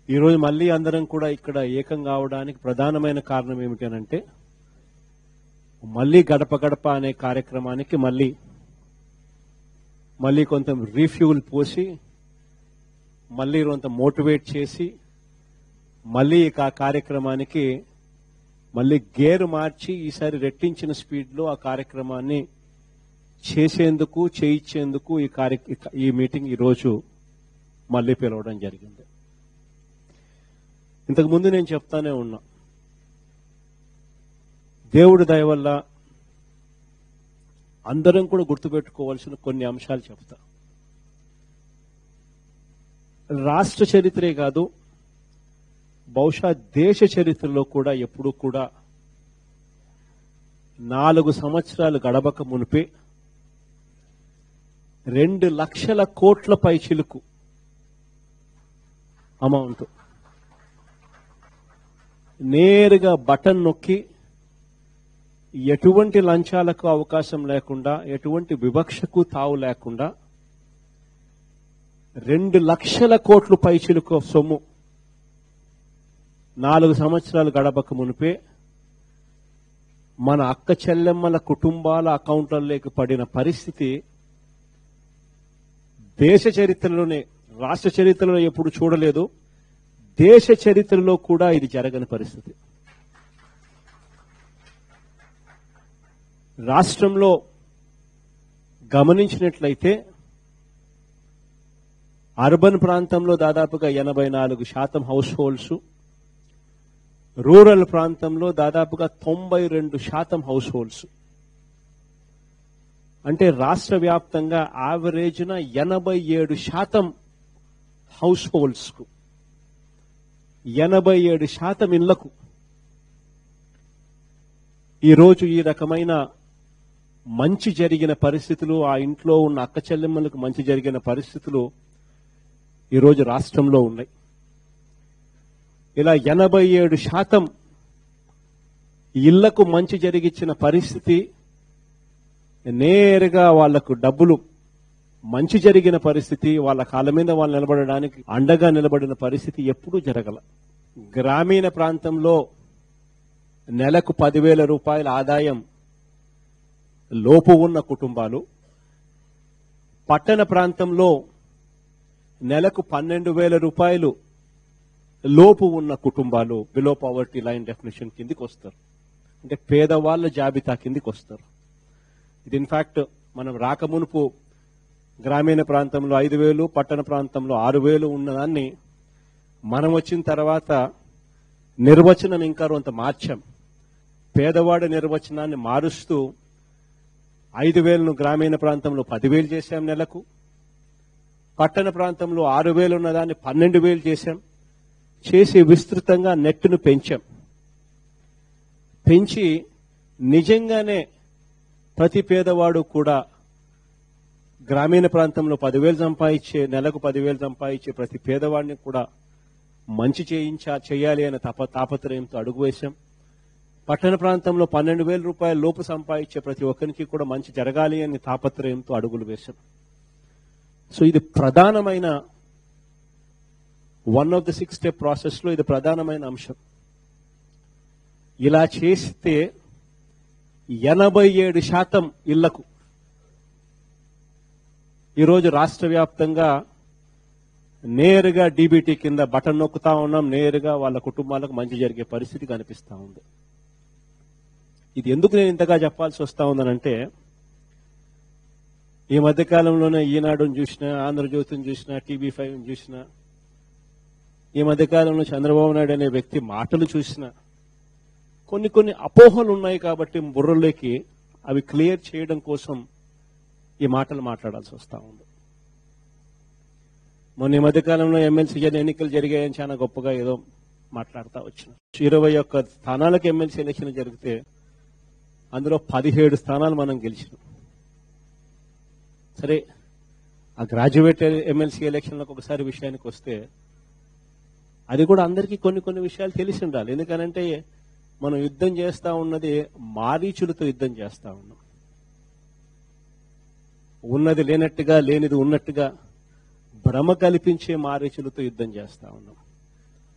ఈరోజు మళ్ళీ అందరం కూడా ఇక్కడ ఏకం కావడానికి ప్రధానమైన కారణం ఏమిటి అని అంటే మళ్ళీ గడప గడప అనే కార్యక్రమానికి మళ్ళీ మళ్ళీ కొంత రీఫ్యూల్ పోసి మళ్ళీ కొంత మోటివేట్ చేసి మళ్ళీ ఇక ఆ కార్యక్రమానికి మళ్ళీ గేరు మార్చి ఈసారి రెట్టించిన స్పీడ్లో ఆ కార్యక్రమాన్ని చేసేందుకు చేయించేందుకు ఈ కార్య ఈ మీటింగ్ ఈరోజు మళ్ళీ పిలవడం జరిగింది ఇంతకు ముందు నేను చెప్తానే ఉన్నా దేవుడి దయ వల్ల అందరం కూడా గుర్తుపెట్టుకోవాల్సిన కొన్ని అంశాలు చెప్తా రాష్ట్ర చరిత్రే కాదు బహుశా దేశ చరిత్రలో కూడా ఎప్పుడూ కూడా నాలుగు సంవత్సరాలు గడవక మునిపే రెండు లక్షల కోట్ల పైచిలుకు అమౌంట్ నేరుగా బటన్ నొక్కి ఎటువంటి లంచాలకు అవకాశం లేకుండా ఎటువంటి వివక్షకు తావు లేకుండా రెండు లక్షల కోట్లు పైచిలుకు సొమ్ము నాలుగు సంవత్సరాలు గడపక మునిపే మన అక్క చెల్లెమ్మల కుటుంబాల అకౌంట్లలోకి పడిన పరిస్థితి దేశ చరిత్రలోనే రాష్ట్ర చరిత్రలో ఎప్పుడు చూడలేదు దేశ చరిత్రలో కూడా ఇది జరగని పరిస్థితి రాష్ట్రంలో గమనించినట్లయితే అర్బన్ ప్రాంతంలో దాదాపుగా ఎనభై నాలుగు శాతం హౌస్ హోల్డ్స్ రూరల్ ప్రాంతంలో దాదాపుగా తొంభై రెండు శాతం హౌస్ హోల్డ్స్ అంటే రాష్ట్ర వ్యాప్తంగా యావరేజ్న ఎనభై ఏడు శాతం హౌస్ హోల్డ్స్ కు ఎనభై ఏడు శాతం ఇళ్లకు ఈరోజు ఈ రకమైన మంచి జరిగిన పరిస్థితులు ఆ ఇంట్లో ఉన్న అక్క చెల్లెమ్మలకు మంచి జరిగిన పరిస్థితులు ఈరోజు రాష్ట్రంలో ఉన్నాయి ఇలా ఎనభై ఏడు శాతం ఇళ్లకు మంచి జరిగించిన పరిస్థితి నేరుగా వాళ్లకు డబ్బులు మంచి జరిగిన పరిస్థితి వాళ్ళ కాళ్ళ మీద వాళ్ళు నిలబడడానికి అండగా నిలబడిన పరిస్థితి ఎప్పుడూ జరగల గ్రామీణ ప్రాంతంలో నెలకు పదివేల రూపాయల ఆదాయం లోపు ఉన్న కుటుంబాలు పట్టణ ప్రాంతంలో నెలకు పన్నెండు వేల రూపాయలు లోపు ఉన్న కుటుంబాలు బిలో పవర్టీ లైన్ డెఫినేషన్ కిందికి వస్తారు అంటే పేదవాళ్ళ జాబితా కిందికి వస్తారు ఇది ఇన్ఫాక్ట్ మనం రాకమునుపు గ్రామీణ ప్రాంతంలో ఐదు వేలు పట్టణ ప్రాంతంలో ఆరు వేలు ఉన్నదాన్ని మనం వచ్చిన తర్వాత నిర్వచనం ఇంకా కొంత మార్చాం పేదవాడి నిర్వచనాన్ని మారుస్తూ ఐదు వేలను గ్రామీణ ప్రాంతంలో పదివేలు చేశాం నెలకు పట్టణ ప్రాంతంలో ఆరు వేలు ఉన్నదాన్ని పన్నెండు వేలు చేశాం చేసి విస్తృతంగా నెట్ను పెంచాం పెంచి నిజంగానే ప్రతి పేదవాడు కూడా గ్రామీణ ప్రాంతంలో పదివేలు సంపాదించే నెలకు పదివేలు సంపాదించే ప్రతి పేదవాడిని కూడా మంచి చేయించా చేయాలి అనే తప తాపత్రయంతో అడుగు వేశాం పట్టణ ప్రాంతంలో పన్నెండు వేల రూపాయల లోపు సంపాదించే ప్రతి ఒక్కరికి కూడా మంచి జరగాలి అనే తాపత్రయంతో అడుగులు వేశాం సో ఇది ప్రధానమైన one of the six step process లో ఇది ప్రధానమైన అంశం ఇలా చేస్తే ఎనభై ఏడు శాతం ఇళ్లకు ఈరోజు రాష్ట్ర వ్యాప్తంగా నేరుగా డీబీటీ కింద బటన్ నొక్కుతా ఉన్నాం నేరుగా వాళ్ళ కుటుంబాలకు మంచి జరిగే పరిస్థితి కనిపిస్తా ఉంది ఇది ఎందుకు నేను ఇంతగా చెప్పాల్సి వస్తా ఉందనంటే ఈ మధ్య కాలంలోనే ఈనాడుని చూసినా ఆంధ్రజ్యోతిని చూసినా టీవీ ఫైవ్ చూసినా ఈ మధ్య కాలంలో చంద్రబాబు నాయుడు అనే వ్యక్తి మాటలు చూసినా కొన్ని కొన్ని అపోహలు ఉన్నాయి కాబట్టి బుర్రలోకి అవి క్లియర్ చేయడం కోసం ఈ మాటలు మాట్లాడాల్సి వస్తా ఉంది మొన్న ఈ మధ్య కాలంలో ఎమ్మెల్సీ ఎన్నికలు జరిగాయని చాలా గొప్పగా ఏదో మాట్లాడుతూ వచ్చిన ఇరవై ఒక్క స్థానాలకు ఎమ్మెల్సీ ఎలక్షన్ జరిగితే అందులో పదిహేడు స్థానాలు మనం గెలిచినాం సరే ఆ గ్రాడ్యుయేట్ ఎమ్మెల్సీ ఎలక్షన్లకు ఒకసారి విషయానికి వస్తే అది కూడా అందరికీ కొన్ని కొన్ని విషయాలు తెలిసి ఉండాలి ఎందుకనంటే మనం యుద్ధం చేస్తా ఉన్నది మారీచులతో యుద్ధం చేస్తా ఉన్నాం ఉన్నది లేనట్టుగా లేనిది ఉన్నట్టుగా భ్రమ కల్పించే మారీచులతో యుద్ధం చేస్తా ఉన్నాం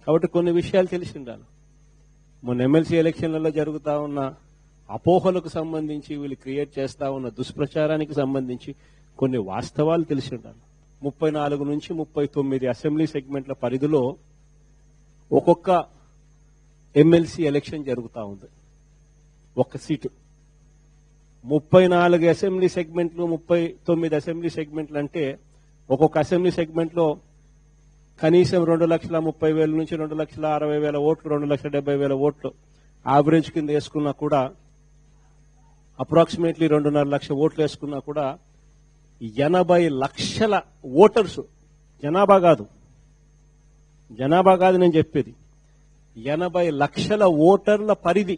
కాబట్టి కొన్ని విషయాలు తెలిసి ఉండాలి మొన్న ఎమ్మెల్సీ ఎలక్షన్లలో జరుగుతా ఉన్న అపోహలకు సంబంధించి వీళ్ళు క్రియేట్ చేస్తా ఉన్న దుష్ప్రచారానికి సంబంధించి కొన్ని వాస్తవాలు తెలిసి ఉండాలి ముప్పై నాలుగు నుంచి ముప్పై తొమ్మిది అసెంబ్లీ సెగ్మెంట్ల పరిధిలో ఒక్కొక్క ఎమ్మెల్సీ ఎలక్షన్ జరుగుతూ ఉంది ఒక్క సీటు ముప్పై నాలుగు అసెంబ్లీ సెగ్మెంట్లు ముప్పై తొమ్మిది అసెంబ్లీ సెగ్మెంట్లు అంటే ఒక్కొక్క అసెంబ్లీ సెగ్మెంట్లో కనీసం రెండు లక్షల ముప్పై వేల నుంచి రెండు లక్షల అరవై వేల ఓట్లు రెండు లక్షల డెబ్బై వేల ఓట్లు యావరేజ్ కింద వేసుకున్నా కూడా అప్రాక్సిమేట్లీ రెండున్నర లక్ష ఓట్లు వేసుకున్నా కూడా ఎనభై లక్షల ఓటర్స్ జనాభా కాదు జనాభా కాదు నేను చెప్పేది ఎనభై లక్షల ఓటర్ల పరిధి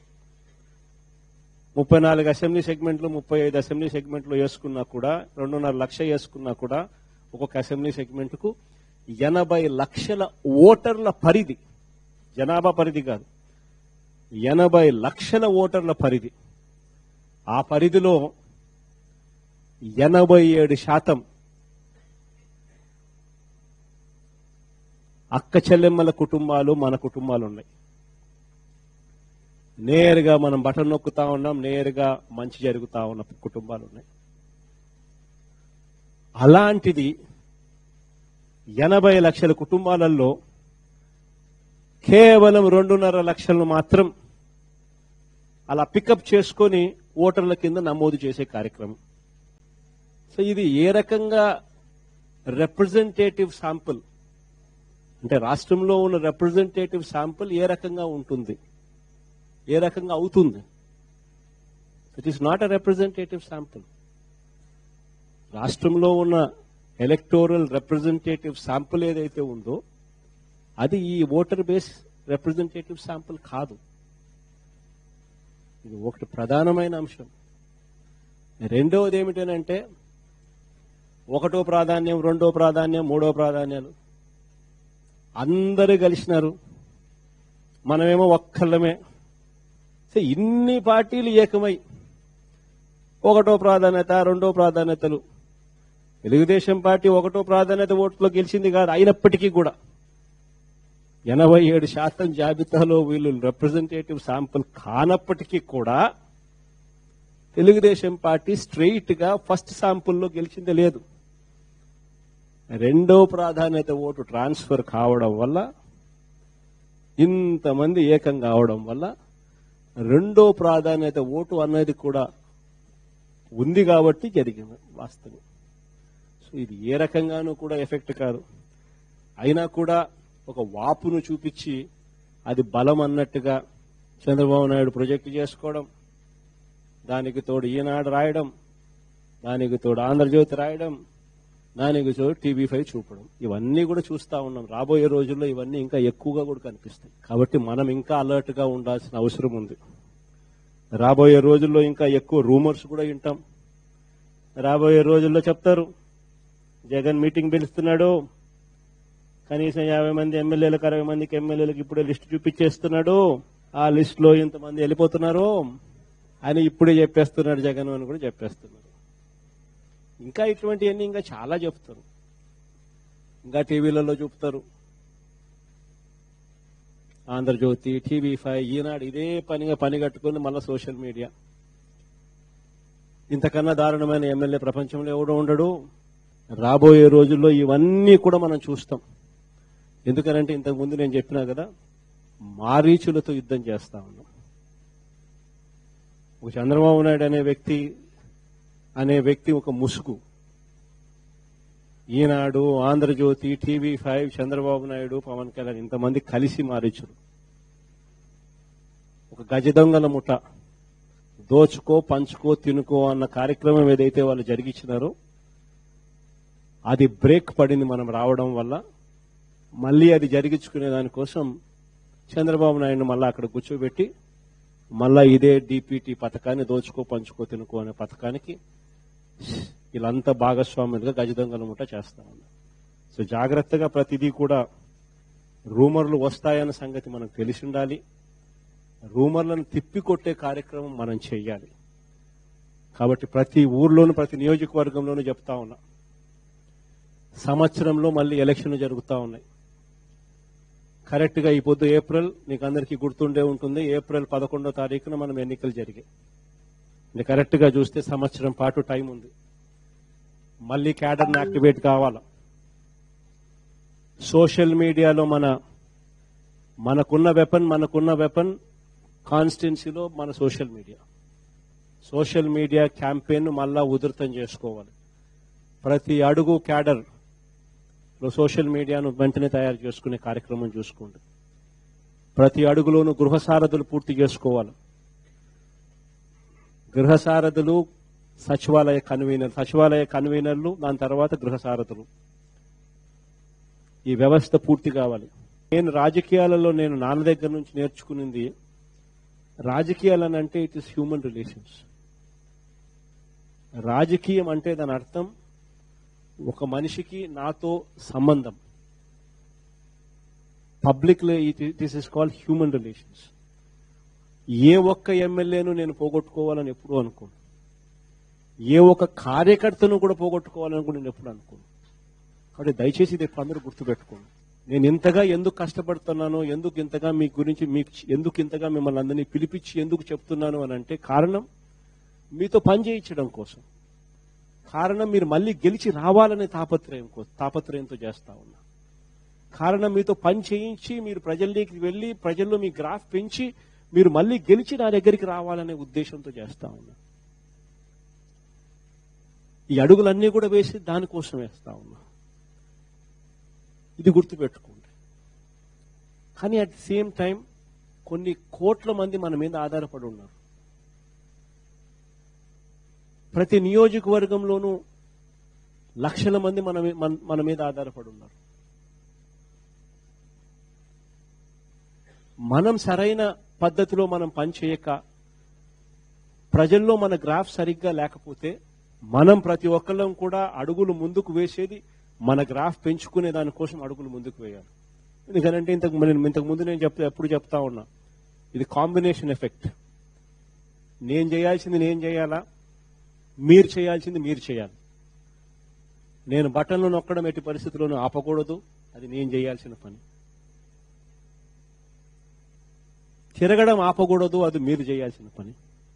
ముప్పై నాలుగు అసెంబ్లీ సెగ్మెంట్లు ముప్పై ఐదు అసెంబ్లీ సెగ్మెంట్లు వేసుకున్నా కూడా రెండున్నర లక్ష వేసుకున్నా కూడా ఒక్కొక్క అసెంబ్లీ సెగ్మెంట్కు ఎనభై లక్షల ఓటర్ల పరిధి జనాభా పరిధి కాదు ఎనభై లక్షల ఓటర్ల పరిధి ఆ పరిధిలో ఎనభై ఏడు శాతం అక్క చెల్లెమ్మల కుటుంబాలు మన కుటుంబాలు ఉన్నాయి నేరుగా మనం బటన్ నొక్కుతా ఉన్నాం నేరుగా మంచి జరుగుతా ఉన్న కుటుంబాలు ఉన్నాయి అలాంటిది ఎనభై లక్షల కుటుంబాలలో కేవలం రెండున్నర లక్షలను మాత్రం అలా పికప్ చేసుకొని ఓటర్ల కింద నమోదు చేసే కార్యక్రమం సో ఇది ఏ రకంగా రిప్రజెంటేటివ్ శాంపుల్ అంటే రాష్ట్రంలో ఉన్న రిప్రజెంటేటివ్ శాంపుల్ ఏ రకంగా ఉంటుంది ఏ రకంగా అవుతుంది it is not a representative sample రాష్ట్రంలో ఉన్న ఎలక్టోరల్ రిప్రజెంటేటివ్ శాంపుల్ ఏదైతే ఉందో అది ఈ ఓటర్ బేస్ రిప్రజెంటేటివ్ శాంపుల్ కాదు ఇది ఒకటి ప్రధానమైన అంశం రెండవది ఏమిటనంటే ఒకటో ప్రాధాన్యం రెండో ప్రాధాన్యం మూడో ప్రాధాన్యాలు అందరూ కలిసినారు మనమేమో ఒక్కళ్ళమే సో ఇన్ని పార్టీలు ఏకమై ఒకటో ప్రాధాన్యత రెండో ప్రాధాన్యతలు తెలుగుదేశం పార్టీ ఒకటో ప్రాధాన్యత ఓట్లో గెలిచింది కాదు అయినప్పటికీ కూడా ఎనభై ఏడు శాతం జాబితాలో వీళ్ళు రిప్రజెంటేటివ్ శాంపుల్ కానప్పటికీ కూడా తెలుగుదేశం పార్టీ స్ట్రెయిట్ గా ఫస్ట్ శాంపుల్లో గెలిచింది లేదు రెండో ప్రాధాన్యత ఓటు ట్రాన్స్ఫర్ కావడం వల్ల ఇంతమంది ఏకం కావడం వల్ల రెండో ప్రాధాన్యత ఓటు అన్నది కూడా ఉంది కాబట్టి జరిగింది వాస్తవం సో ఇది ఏ రకంగానూ కూడా ఎఫెక్ట్ కాదు అయినా కూడా ఒక వాపును చూపించి అది బలం అన్నట్టుగా చంద్రబాబు నాయుడు ప్రొజెక్ట్ చేసుకోవడం దానికి తోడు ఈనాడు రాయడం దానికి తోడు ఆంధ్రజ్యోతి రాయడం దానికి తోడు టీవీ ఫైవ్ చూపడం ఇవన్నీ కూడా చూస్తా ఉన్నాం రాబోయే రోజుల్లో ఇవన్నీ ఇంకా ఎక్కువగా కూడా కనిపిస్తాయి కాబట్టి మనం ఇంకా అలర్ట్ గా ఉండాల్సిన అవసరం ఉంది రాబోయే రోజుల్లో ఇంకా ఎక్కువ రూమర్స్ కూడా వింటాం రాబోయే రోజుల్లో చెప్తారు జగన్ మీటింగ్ పిలుస్తున్నాడు కనీసం యాభై మంది ఎమ్మెల్యేలకు అరవై మందికి ఎమ్మెల్యేలకు ఇప్పుడే లిస్ట్ చూపించేస్తున్నాడు ఆ లిస్ట్ లో ఇంతమంది వెళ్ళిపోతున్నారు అని ఇప్పుడే చెప్పేస్తున్నాడు జగన్ అని కూడా చెప్పేస్తున్నారు ఇంకా ఇటువంటివన్నీ ఇంకా చాలా చెప్తారు ఇంకా టీవీలలో చూపుతారు ఆంధ్రజ్యోతి టీవీ ఫైవ్ ఈనాడు ఇదే పనిగా పని కట్టుకుని మళ్ళీ సోషల్ మీడియా ఇంతకన్నా దారుణమైన ఎమ్మెల్యే ప్రపంచంలో ఎవడో ఉండడు రాబోయే రోజుల్లో ఇవన్నీ కూడా మనం చూస్తాం ఎందుకనంటే ఇంతకు ముందు నేను చెప్పినా కదా మారీచులతో యుద్ధం చేస్తా ఉన్నాం ఒక చంద్రబాబు నాయుడు అనే వ్యక్తి అనే వ్యక్తి ఒక ముసుగు ఈనాడు ఆంధ్రజ్యోతి టీవీ ఫైవ్ చంద్రబాబు నాయుడు పవన్ కళ్యాణ్ ఇంతమంది కలిసి మారీచులు ఒక గజ దొంగల ముఠ దోచుకో పంచుకో తినుకో అన్న కార్యక్రమం ఏదైతే వాళ్ళు జరిగించినారో అది బ్రేక్ పడింది మనం రావడం వల్ల మళ్ళీ అది జరిగించుకునే దానికోసం చంద్రబాబు నాయుడు మళ్ళీ అక్కడ కూర్చోబెట్టి మళ్ళా ఇదే డిపిటి పథకాన్ని దోచుకో పంచుకో తినుకో అనే పథకానికి వీళ్ళంతా భాగస్వాములుగా గజదొంగల ముఠ చేస్తా ఉన్నారు సో జాగ్రత్తగా ప్రతిదీ కూడా రూమర్లు వస్తాయన్న సంగతి మనకు తెలిసి ఉండాలి రూమర్లను తిప్పికొట్టే కార్యక్రమం మనం చేయాలి కాబట్టి ప్రతి ఊర్లోను ప్రతి నియోజకవర్గంలోనూ చెప్తా ఉన్నా సంవత్సరంలో మళ్ళీ ఎలక్షన్లు జరుగుతూ ఉన్నాయి కరెక్ట్ గా ఈ పొద్దు ఏప్రిల్ మీకు అందరికీ గుర్తుండే ఉంటుంది ఏప్రిల్ పదకొండో తారీఖున మనం ఎన్నికలు జరిగాయి ఇది కరెక్ట్ గా చూస్తే సంవత్సరం పాటు టైం ఉంది మళ్ళీ క్యాడర్ని యాక్టివేట్ కావాలా సోషల్ మీడియాలో మన మనకున్న వెపన్ మనకున్న వెపన్ కాన్స్టిట్యున్సీలో మన social media social media campaign మళ్ళా ఉధృతం చేసుకోవాలి ప్రతి అడుగు క్యాడర్ లో సోషల్ మీడియాను వెంటనే తయారు చేసుకునే కార్యక్రమం చూసుకోండి ప్రతి అడుగులోనూ గృహ సారథులు పూర్తి చేసుకోవాలి గృహ సారథులు సచివాలయ కన్వీనర్ సచివాలయ కన్వీనర్లు దాని తర్వాత గృహ సారథులు ఈ వ్యవస్థ పూర్తి కావాలి నేను రాజకీయాలలో నేను నాన్న దగ్గర నుంచి నేర్చుకునింది రాజకీయాలని అంటే ఇట్ ఇస్ హ్యూమన్ రిలేషన్స్ రాజకీయం అంటే దాని అర్థం ఒక మనిషికి నాతో సంబంధం public this is called human relations ఏ ఒక్క ఎమ్మెల్యేను నేను పోగొట్టుకోవాలని ఎప్పుడూ అనుకోను ఏ ఒక్క కార్యకర్తను కూడా పోగొట్టుకోవాలని కూడా నేను ఎప్పుడు అనుకోను కాబట్టి దయచేసి ఇది ఎప్పుడు అందరూ గుర్తుపెట్టుకోండి నేను ఇంతగా ఎందుకు కష్టపడుతున్నానో ఎందుకు ఇంతగా మీ గురించి మీకు ఎందుకు ఇంతగా మిమ్మల్ని అందరినీ పిలిపించి ఎందుకు చెప్తున్నాను అని అంటే కారణం మీతో పని చేయించడం కోసం కారణం మీరు మళ్ళీ గెలిచి రావాలనే తాపత్రయం కోసం తాపత్రయంతో చేస్తా ఉన్నా కారణం మీతో పని చేయించి మీరు ప్రజల్లోకి వెళ్ళి ప్రజల్లో మీ గ్రాఫ్ పెంచి మీరు మళ్ళీ గెలిచి నా దగ్గరికి రావాలనే ఉద్దేశంతో చేస్తా ఉన్నా ఈ అడుగులన్నీ కూడా వేసి దానికోసం వేస్తా ఉన్నా ఇది గుర్తుపెట్టుకోండి కానీ అట్ ది సేమ్ టైం కొన్ని కోట్ల మంది మన మీద ఆధారపడి ఉన్నారు ప్రతి నియోజకవర్గంలోనూ లక్షల మంది మన మీ- మన- మన మీద ఆధారపడి ఉన్నారు మనం సరైన పద్ధతిలో మనం పనిచేయక ప్రజల్లో మన గ్రాఫ్ సరిగ్గా లేకపోతే మనం ప్రతి ఒక్కళ్ళం కూడా అడుగులు ముందుకు వేసేది మన గ్రాఫ్ పెంచుకునే దానికోసం అడుగులు ముందుకు వేయాలి ఎందుకంటే ఇంతకు నేను ఇంతకు ముందు నేను చెప్తా ఎప్పుడు చెప్తా ఉన్నా ఇది కాంబినేషన్ ఎఫెక్ట్ నేను చేయాల్సింది నేను చేయాలా మీరు చేయాల్సింది మీరు చేయాలి నేను బటన్లు నొక్కడం ఎట్టి పరిస్థితుల్లోనూ ఆపకూడదు అది నేను చేయాల్సిన పని తిరగడం ఆపకూడదు అది మీరు చేయాల్సిన పని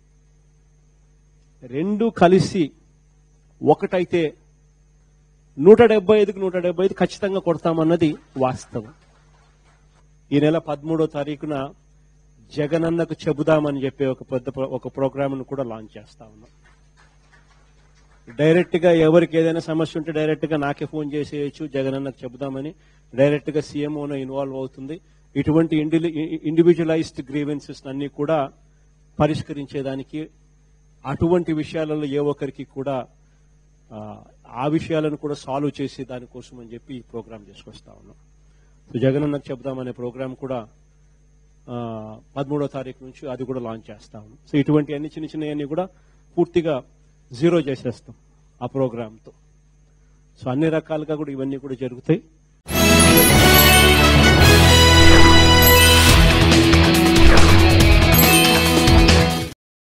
రెండు కలిసి ఒకటైతే నూట డెబ్బై ఐదుకి నూట డెబ్బై ఐదు ఖచ్చితంగా కొడతామన్నది వాస్తవం ఈ నెల పదమూడో తారీఖున జగనన్నకు చెబుదామని చెప్పే ఒక పెద్ద ప్రో- ఒక ప్రోగ్రామ్ కూడా లాంచ్ చేస్తా ఉన్నాం డైరెక్ట్ గా ఎవరికి ఏదైనా సమస్య ఉంటే డైరెక్ట్ గా నాకే ఫోన్ చేసేయచ్చు జగనన్నకు చెబుదామని డైరెక్ట్ గా సీఎంఓ ఇన్వాల్వ్ అవుతుంది ఇటువంటి ఇండివిజువలైజ్డ్ గ్రీవెన్సెస్ అన్ని కూడా పరిష్కరించేదానికి అటువంటి విషయాలలో ఏ ఒక్కరికి కూడా ఆ, ఆ విషయాలను కూడా సాల్వ్ చేసే దానికోసం అని చెప్పి ఈ ప్రోగ్రామ్ చేసుకొస్తా ఉన్నాం సో జగనన్నకు చెబుదామనే ప్రోగ్రామ్ కూడా ఆ, పదమూడో తారీఖు నుంచి అది కూడా లాంచ్ చేస్తా ఉన్నాం సో ఇటువంటి అన్ని చిన్న చిన్నవన్నీ కూడా పూర్తిగా జీరో చేసేస్తాం ఆ ప్రోగ్రామ్తో సో అన్ని రకాలుగా కూడా ఇవన్నీ కూడా జరుగుతాయి